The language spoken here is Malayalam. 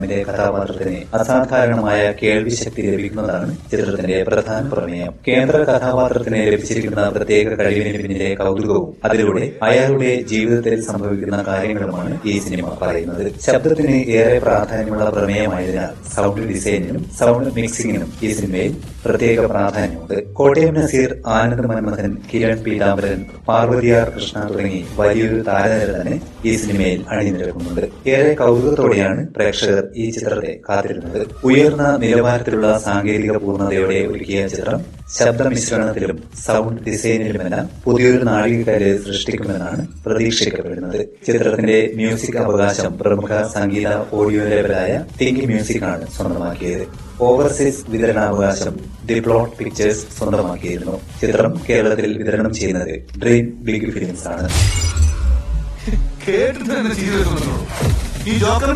ിലെ കഥാപാത്രത്തിന് അസാധാരണമായ കേൾവി ശക്തി ലഭിക്കുന്നതാണ് ചിത്രത്തിന്റെ പ്രധാന പ്രമേയം കേന്ദ്ര കഥാപാത്രത്തിന് ലഭിച്ചിരിക്കുന്ന പ്രത്യേക കഴിവിന് പിന്നിലെ കൗതുകവും അതിലൂടെ അയാളുടെ ജീവിതത്തിൽ സംഭവിക്കുന്ന കാര്യങ്ങളുമാണ് ഈ സിനിമ പറയുന്നത് ശബ്ദത്തിന് ഏറെ പ്രാധാന്യമുള്ള പ്രമേയമായതിനാൽ സൗണ്ട് ഡിസൈനിനും സൗണ്ട് മിക്സിംഗിനും ഈ സിനിമയിൽ പ്രത്യേക പ്രാധാന്യമുണ്ട് കോട്ടയം നസീർ ആനന്ദ് മന്മഥൻ കിരൺ പീതാംബരൻ പാർവതിയാർ കൃഷ്ണ തുടങ്ങി വലിയൊരു താരനിര തന്നെ ഈ സിനിമയിൽ അണിനിരക്കുന്നുണ്ട് ഏറെ കൗതുകത്തോടെയാണ് പ്രേക്ഷകർ ഈ ചിത്രത്തെ കാത്തിരുന്നത് ഉയർന്ന നിലവാരത്തിലുള്ള സാങ്കേതിക പൂർണ്ണതയോടെ ഒരുക്കിയ ചിത്രം ശബ്ദ മിശ്രണത്തിലും സൗണ്ട് ഡിസൈനിലുമെല്ലാം പുതിയൊരു നാഴികക്കല്ല് സൃഷ്ടിക്കുമെന്നാണ് പ്രതീക്ഷിക്കപ്പെടുന്നത് ചിത്രത്തിന്റെ മ്യൂസിക് അവകാശം പ്രമുഖ സംഗീത ഓഡിയോ ലേബലായ തിങ്ക് മ്യൂസിക് ആണ് സ്വന്തമാക്കിയത് ഓവർസീസ് വിതരണാവകാശം ഡിപ്ലോട്ട് പിക്ചേഴ്സ് സ്വന്തമാക്കിയിരുന്നു ചിത്രം കേരളത്തിൽ വിതരണം ചെയ്യുന്നത് ഡ്രീം ബിഗ് ഫിലിംസ് ആണ് കേട്ടിട്ട് തന്നെ ചെയ്തു വരുന്നുണ്ടോ ഈ ജോക്കർ